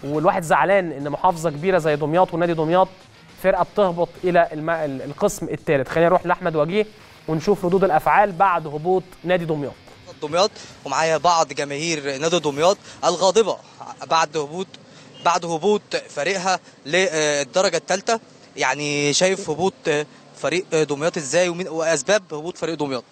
والواحد زعلان ان محافظه كبيره زي دمياط ونادي دمياط فرقه بتهبط الى الم... القسم الثالث خلينا نروح لاحمد وجيه ونشوف ردود الافعال بعد هبوط نادي دمياط دمياط ومعايا بعض جماهير نادي دمياط الغاضبه بعد هبوط بعد هبوط فريقها للدرجه الثالثه يعني شايف هبوط فريق دمياط ازاي ومين واسباب هبوط فريق دمياط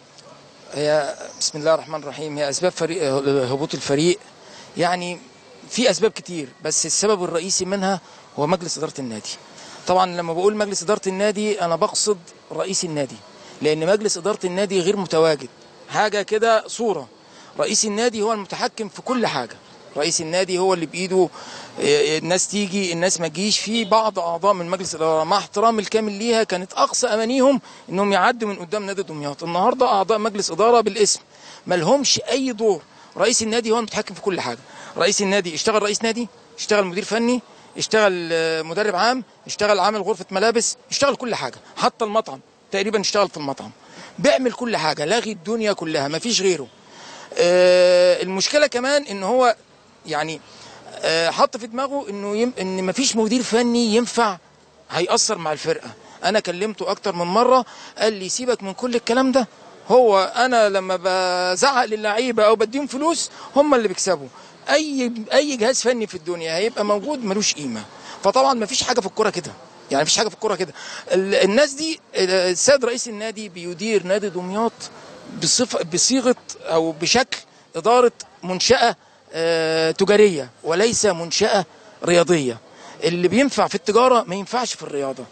هي بسم الله الرحمن الرحيم هي اسباب فريق هبوط الفريق يعني في اسباب كتير بس السبب الرئيسي منها هو مجلس اداره النادي طبعا لما بقول مجلس اداره النادي انا بقصد رئيس النادي لان مجلس اداره النادي غير متواجد حاجه كده صوره رئيس النادي هو المتحكم في كل حاجه رئيس النادي هو اللي بايده الناس تيجي الناس ما تجيش في بعض اعضاء من مجلس الاداره مع احترامي الكامل ليها كانت اقصى امانيهم انهم يعدوا من قدام نادي دمياط النهارده اعضاء مجلس اداره بالاسم ما لهمش اي دور رئيس النادي هو المتحكم في كل حاجه رئيس النادي اشتغل رئيس نادي اشتغل مدير فني اشتغل مدرب عام اشتغل عامل غرفه ملابس اشتغل كل حاجه حتى المطعم تقريبا اشتغل في المطعم بيعمل كل حاجه لاغي الدنيا كلها ما فيش غيره اه المشكله كمان ان هو يعني اه حط في دماغه انه يم ان ما فيش مدير فني ينفع هيأثر مع الفرقه انا كلمته اكتر من مره قال لي سيبك من كل الكلام ده هو انا لما بزعق للعيبه او بديهم فلوس هم اللي بيكسبوا اي اي جهاز فني في الدنيا هيبقى موجود ملوش قيمه فطبعا ما فيش حاجه في الكوره كده يعني مفيش حاجه في الكوره كده الناس دي السيد رئيس النادي بيدير نادي دمياط بصفه بصيغه او بشكل اداره منشاه آه تجاريه وليس منشاه رياضيه اللي بينفع في التجاره ما ينفعش في الرياضه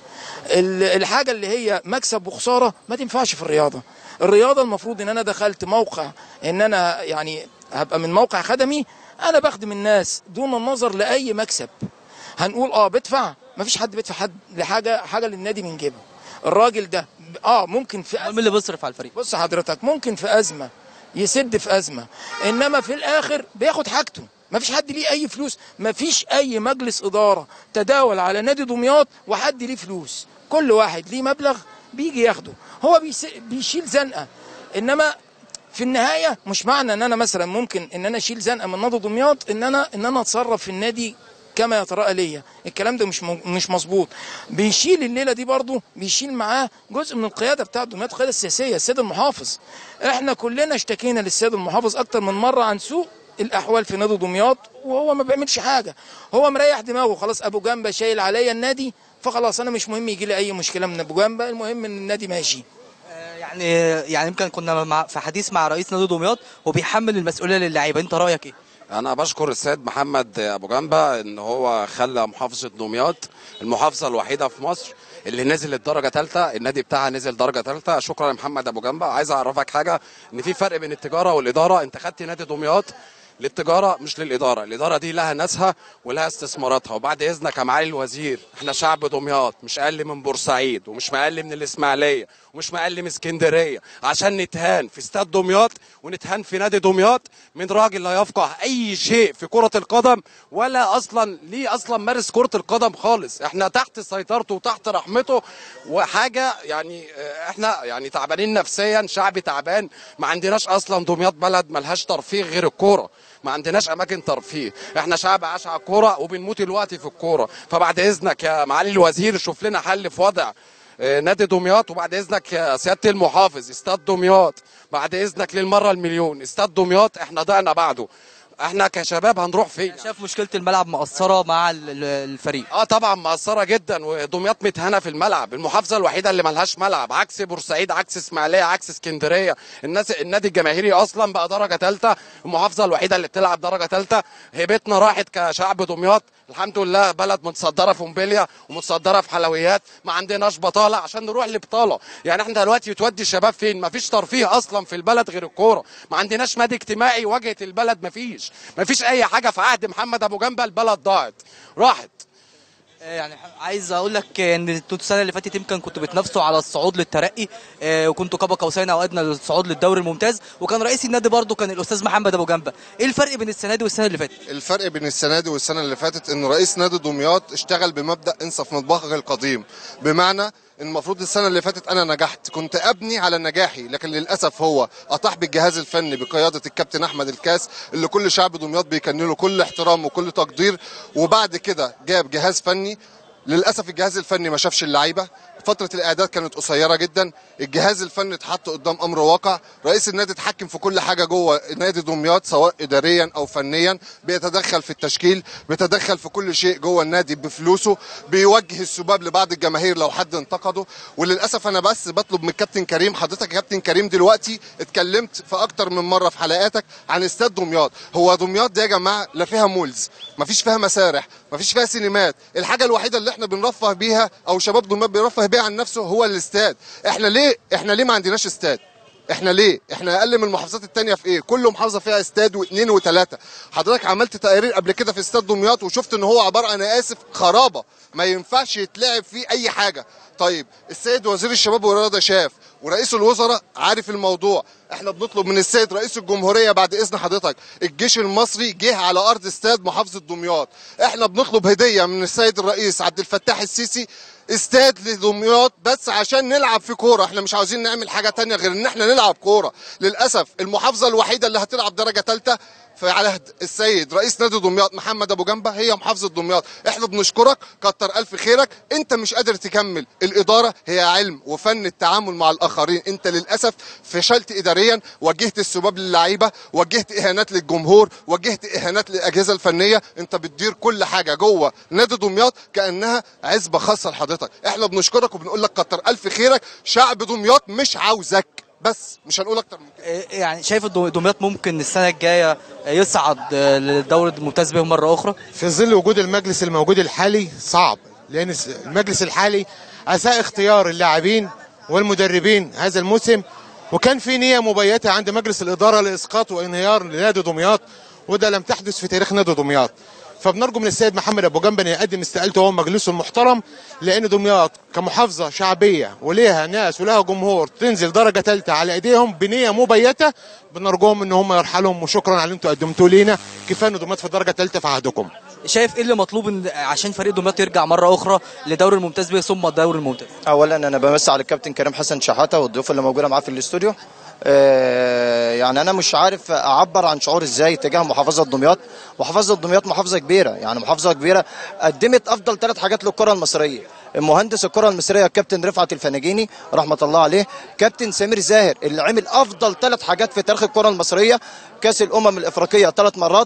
الحاجه اللي هي مكسب وخساره ما تنفعش في الرياضه الرياضه المفروض ان انا دخلت موقع ان انا يعني هبقى من موقع خدمي انا بخدم الناس دون النظر لاي مكسب هنقول اه بدفع ما فيش حد بيدفع حد لحاجه حاجه للنادي من جيبه الراجل ده اه ممكن في مين اللي بيصرف على الفريق بص حضرتك ممكن في ازمه يسد في ازمه انما في الاخر بياخد حاجته ما فيش حد ليه اي فلوس ما فيش اي مجلس اداره تداول على نادي دمياط وحد ليه فلوس كل واحد ليه مبلغ بيجي ياخده هو بيس... بيشيل زنقه انما في النهايه مش معنى ان انا مثلا ممكن ان انا اشيل زنقه من نادي دمياط ان انا ان انا اتصرف في النادي كما يتراءى ليا الكلام ده مش مش مظبوط بيشيل الليله دي برضه بيشيل معاه جزء من القياده بتاعه دمياط القياده السياسيه السيد المحافظ احنا كلنا اشتكينا للسيد المحافظ اكتر من مره عن سوء الاحوال في نادي دمياط وهو ما بيعملش حاجه هو مريح دماغه خلاص ابو جنبه شايل عليا النادي فخلاص انا مش مهم يجي لي اي مشكله من ابو جنبه المهم ان النادي ماشي يعني يعني يمكن كنا مع في حديث مع رئيس نادي دمياط وبيحمل المسؤوليه للعيبه انت رايك ايه انا بشكر السيد محمد ابو جنبه ان هو خلى محافظه دمياط المحافظه الوحيده في مصر اللي نزل الدرجه ثالثه النادي بتاعها نزل درجه ثالثه شكرا يا محمد ابو جنبه عايز اعرفك حاجه ان في فرق بين التجاره والاداره انت خدت نادي دمياط للتجاره مش للاداره، الاداره دي لها ناسها ولها استثماراتها وبعد اذنك يا معالي الوزير احنا شعب دمياط مش اقل من بورسعيد ومش اقل من الاسماعيليه ومش اقل من اسكندريه عشان نتهان في استاد دمياط ونتهان في نادي دمياط من راجل لا يفقه اي شيء في كره القدم ولا اصلا ليه اصلا مارس كره القدم خالص احنا تحت سيطرته وتحت رحمته وحاجه يعني احنا يعني تعبانين نفسيا شعب تعبان ما عندناش اصلا دمياط بلد ملهاش ترفيه غير الكوره ما عندناش اماكن ترفيه احنا شعب عاش على الكوره وبنموت الوقت في الكوره فبعد اذنك يا معالي الوزير شوف لنا حل في وضع نادي دمياط وبعد اذنك يا سياده المحافظ استاد دمياط بعد اذنك للمره المليون استاد دمياط احنا ضعنا بعده احنا كشباب هنروح فين شايف مشكله الملعب مقصره مع الفريق اه طبعا مقصره جدا ودمياط متهانه في الملعب المحافظه الوحيده اللي ملهاش ملعب عكس بورسعيد عكس اسماعيليه عكس اسكندريه الناس النادي الجماهيري اصلا بقى درجه ثالثه المحافظه الوحيده اللي بتلعب درجه ثالثه هيبتنا راحت كشعب دمياط الحمد لله بلد متصدره في موبيليا ومتصدره في حلويات ما عندناش بطاله عشان نروح لبطاله يعني احنا دلوقتي تودي الشباب فين ما فيش ترفيه اصلا في البلد غير الكوره ما عندناش نادي اجتماعي واجهه البلد ما فيش ما فيش اي حاجه في عهد محمد ابو جنبه البلد ضاعت راحت يعني عايز اقول لك ان انتوا السنه اللي فاتت يمكن كنتوا بتنافسوا على الصعود للترقي وكنتوا قاب قوسين او ادنى للصعود للدوري الممتاز وكان رئيس النادي برضه كان الاستاذ محمد ابو جنبه ايه الفرق بين السنه دي والسنه اللي فاتت الفرق بين السنه دي والسنه اللي فاتت ان رئيس نادي دمياط اشتغل بمبدا انسى في مطبخك القديم بمعنى المفروض السنه اللي فاتت انا نجحت كنت ابني على نجاحي لكن للاسف هو اطاح بالجهاز الفني بقياده الكابتن احمد الكاس اللي كل شعب دمياط بيكنله كل احترام وكل تقدير وبعد كده جاب جهاز فني للاسف الجهاز الفني ما شافش اللعيبه فتره الاعداد كانت قصيره جدا الجهاز الفني اتحط قدام امر واقع رئيس النادي اتحكم في كل حاجه جوه نادي دمياط سواء اداريا او فنيا بيتدخل في التشكيل بيتدخل في كل شيء جوه النادي بفلوسه بيوجه السباب لبعض الجماهير لو حد انتقده وللاسف انا بس بطلب من كابتن كريم حضرتك يا كابتن كريم دلوقتي اتكلمت في اكتر من مره في حلقاتك عن استاد دمياط هو دمياط دي يا جماعه لا فيها مولز مفيش فيها مسارح مفيش فيها سينمات الحاجه الوحيده اللي احنا بنرفه بيها او شباب دمياط بيرفه بيها عن نفسه هو الاستاد احنا ليه احنا ليه ما عندناش استاد احنا ليه احنا اقل من المحافظات التانية في ايه كل محافظه فيها استاد واثنين وثلاثه حضرتك عملت تقارير قبل كده في استاد دمياط وشفت ان هو عباره انا اسف خرابه ما ينفعش يتلعب فيه اي حاجه طيب السيد وزير الشباب والرياضه شاف ورئيس الوزراء عارف الموضوع احنا بنطلب من السيد رئيس الجمهوريه بعد اذن حضرتك الجيش المصري جه على ارض استاد محافظه دمياط احنا بنطلب هديه من السيد الرئيس عبد الفتاح السيسي استاد لدمياط بس عشان نلعب في كوره احنا مش عاوزين نعمل حاجه تانية غير ان احنا نلعب كوره للاسف المحافظه الوحيده اللي هتلعب درجه ثالثه على عهد السيد رئيس نادي دمياط محمد ابو جنبه هي محافظه دمياط احنا بنشكرك كتر الف خيرك انت مش قادر تكمل الاداره هي علم وفن التعامل مع الاخرين انت للاسف فشلت اداريا وجهت السباب للعيبه وجهت اهانات للجمهور وجهت اهانات للاجهزه الفنيه انت بتدير كل حاجه جوه نادي دمياط كانها عزبه خاصه لحضرتك احنا بنشكرك وبنقول لك كتر الف خيرك شعب دمياط مش عاوزك بس مش هنقول اكتر من كده إيه يعني شايف الدم- دمياط ممكن السنه الجايه يصعد آه، لدوري الممتاز به مره اخرى في ظل وجود المجلس الموجود الحالي صعب لان الس- المجلس الحالي اساء اختيار اللاعبين والمدربين هذا الموسم وكان في نيه مبيته عند مجلس الاداره لاسقاط وانهيار لنادي دمياط وده لم تحدث في تاريخ نادي دمياط فبنرجو من السيد محمد ابو جنب ان يقدم استقالته هو مجلسه المحترم لان دمياط كمحافظه شعبيه وليها ناس ولها جمهور تنزل درجه ثالثه على ايديهم بنيه مبيته بنرجوهم ان هم يرحلهم وشكرا على اللي انتم قدمتوه لينا كفايه ان دمياط في الدرجه الثالثه في عهدكم شايف ايه اللي مطلوب إن- عشان فريق دمياط يرجع مره اخرى لدوري الممتاز به ثم الدوري الممتاز اولا انا بمسي على الكابتن كريم حسن شحاته والضيوف اللي موجوده معاه في الاستوديو آه، يعني انا مش عارف اعبر عن شعور ازاي تجاه محافظه دمياط محافظه دمياط محافظه كبيره يعني محافظه كبيره قدمت افضل ثلاث حاجات للكره المصريه مهندس الكره المصريه الكابتن رفعت الفناجيني رحمه الله عليه كابتن سمير زاهر اللي عمل افضل ثلاث حاجات في تاريخ الكره المصريه كاس الامم الافريقيه ثلاث مرات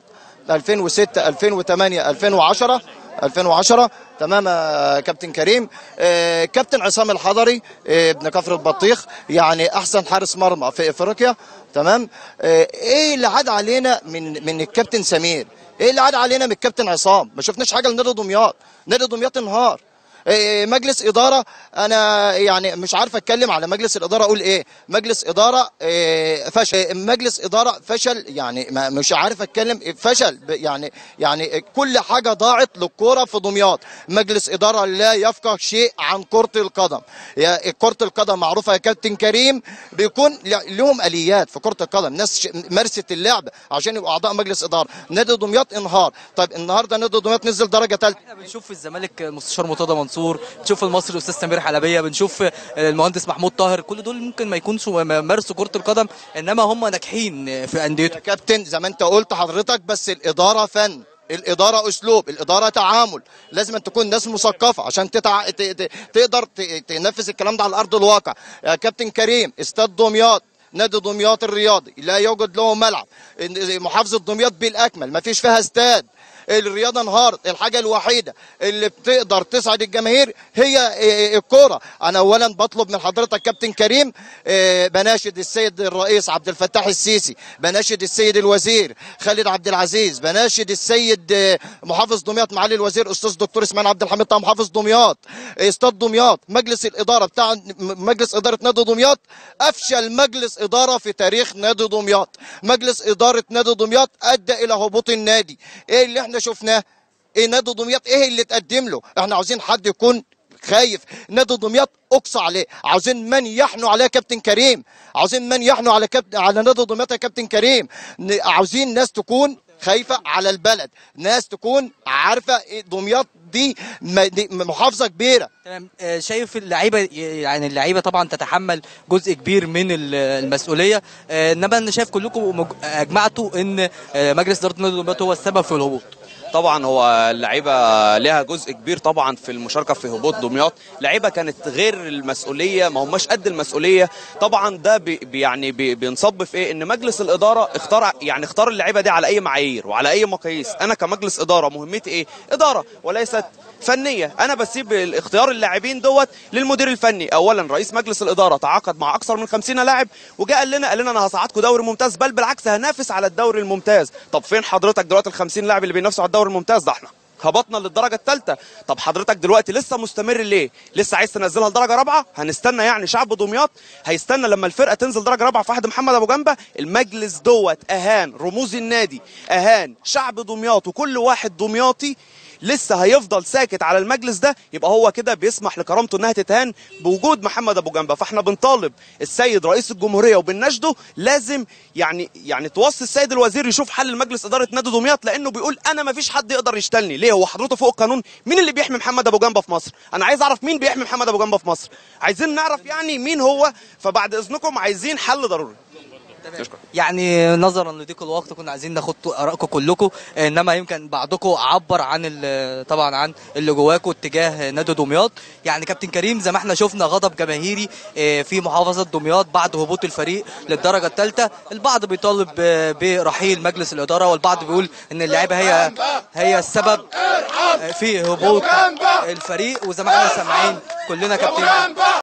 2006 2008 2010 2010 تمام يا كابتن كريم آه، كابتن عصام الحضري آه، ابن كفر البطيخ يعني احسن حارس مرمى في افريقيا تمام آه، ايه اللي عاد علينا من من الكابتن سمير ايه اللي عاد علينا من الكابتن عصام ما شفناش حاجه لنادي دمياط نادي دمياط انهار إيه، مجلس اداره انا يعني مش عارف اتكلم على مجلس الاداره اقول ايه مجلس اداره إيه، فشل إيه، مجلس اداره فشل يعني ما- مش عارف اتكلم إيه، فشل ب- يعني يعني كل حاجه ضاعت للكوره في دمياط مجلس اداره لا يفقه شيء عن كره القدم يا كره القدم معروفه يا كابتن كريم بيكون ل- لهم اليات في كره القدم ناس ش- مارست اللعب عشان يبقوا اعضاء مجلس اداره نادي دمياط انهار طيب النهارده نادي دمياط نزل درجه ثالثه احنا بنشوف في الزمالك المستشار مرتضى منصور بنشوف في المصري الاستاذ سمير حلبيه بنشوف المهندس محمود طاهر كل دول ممكن ما يكونش مارسوا كره القدم انما هم ناجحين في انديتهم يا كابتن زي ما انت قلت حضرتك بس الاداره فن الاداره اسلوب الاداره تعامل لازم أن تكون ناس مثقفه عشان تتع... ت... ت... تقدر ت... تنفذ الكلام ده على ارض الواقع يا كابتن كريم استاد دمياط نادي دمياط الرياضي لا يوجد له ملعب محافظه دمياط بالاكمل ما فيش فيها استاد الرياضه انهارت الحاجه الوحيده اللي بتقدر تسعد الجماهير هي إيه، الكوره انا اولا بطلب من حضرتك كابتن كريم إيه، بناشد السيد الرئيس عبد الفتاح السيسي بناشد السيد الوزير خالد عبد العزيز بناشد السيد إيه، محافظ دمياط معالي الوزير استاذ دكتور اسماعيل عبد الحميد طه محافظ دمياط إيه، استاد دمياط مجلس الاداره بتاع م- مجلس اداره نادي دمياط افشل مجلس اداره في تاريخ نادي دمياط مجلس اداره نادي دمياط ادى الى هبوط النادي ايه اللي احنا شفناه ايه نادي دمياط ايه اللي اتقدم له احنا عاوزين حد يكون خايف نادي دمياط اقصى عليه عاوزين من يحنوا عليه كابتن كريم عاوزين من يحنوا على كابتن على نادي دمياط يا كابتن كريم ن- عاوزين ناس تكون خايفه على البلد ناس تكون عارفه إيه دمياط دي م- دي محافظه كبيره تمام آه، شايف اللعيبه يعني اللعيبه طبعا تتحمل جزء كبير من ال- المسؤوليه آه، انما انا شايف كلكم مج- اجمعتوا ان آه، مجلس اداره نادي دمياط هو السبب في الهبوط طبعا هو اللعيبه لها جزء كبير طبعا في المشاركه في هبوط دمياط لعيبه كانت غير المسؤوليه ما هماش قد المسؤوليه طبعا ده بي بي- يعني بي بينصب في ايه ان مجلس الاداره اختار يعني اختار اللعيبه دي على اي معايير وعلى اي مقاييس انا كمجلس اداره مهمتي ايه اداره وليست فنيه انا بسيب اختيار اللاعبين دوت للمدير الفني اولا رئيس مجلس الاداره تعاقد مع اكثر من 50 لاعب وجاء قال لنا قال لنا انا هصعدكم دوري ممتاز بل بالعكس هنافس على الدوري الممتاز طب فين حضرتك دلوقتي ال 50 لاعب اللي بينافسوا على الدوري الممتاز ده احنا هبطنا للدرجه الثالثه طب حضرتك دلوقتي لسه مستمر ليه لسه عايز تنزلها لدرجه رابعه هنستنى يعني شعب دمياط هيستنى لما الفرقه تنزل درجه رابعه في عهد محمد ابو جنبه المجلس دوت اهان رموز النادي اهان شعب دمياط وكل واحد دمياطي لسه هيفضل ساكت على المجلس ده يبقى هو كده بيسمح لكرامته انها تتهان بوجود محمد ابو جنبه فاحنا بنطالب السيد رئيس الجمهوريه وبنناشده لازم يعني يعني توصي السيد الوزير يشوف حل لمجلس اداره نادي دمياط لانه بيقول انا ما فيش حد يقدر يشتلني ليه هو حضرته فوق القانون مين اللي بيحمي محمد ابو جنبه في مصر انا عايز اعرف مين بيحمي محمد ابو جنبه في مصر عايزين نعرف يعني مين هو فبعد اذنكم عايزين حل ضروري شكرا يعني نظرا لضيق الوقت كنا عايزين ناخد ارائكم كلكم انما يمكن بعضكم عبر عن ال- طبعا عن اللي جواكم اتجاه نادي دمياط يعني كابتن كريم زي ما احنا شفنا غضب جماهيري آه، في محافظه دمياط بعد هبوط الفريق للدرجه الثالثه البعض بيطالب آه، برحيل مجلس الاداره والبعض بيقول ان اللعيبه هي هي السبب آه، في هبوط الفريق وزي ما احنا سامعين كلنا كابتن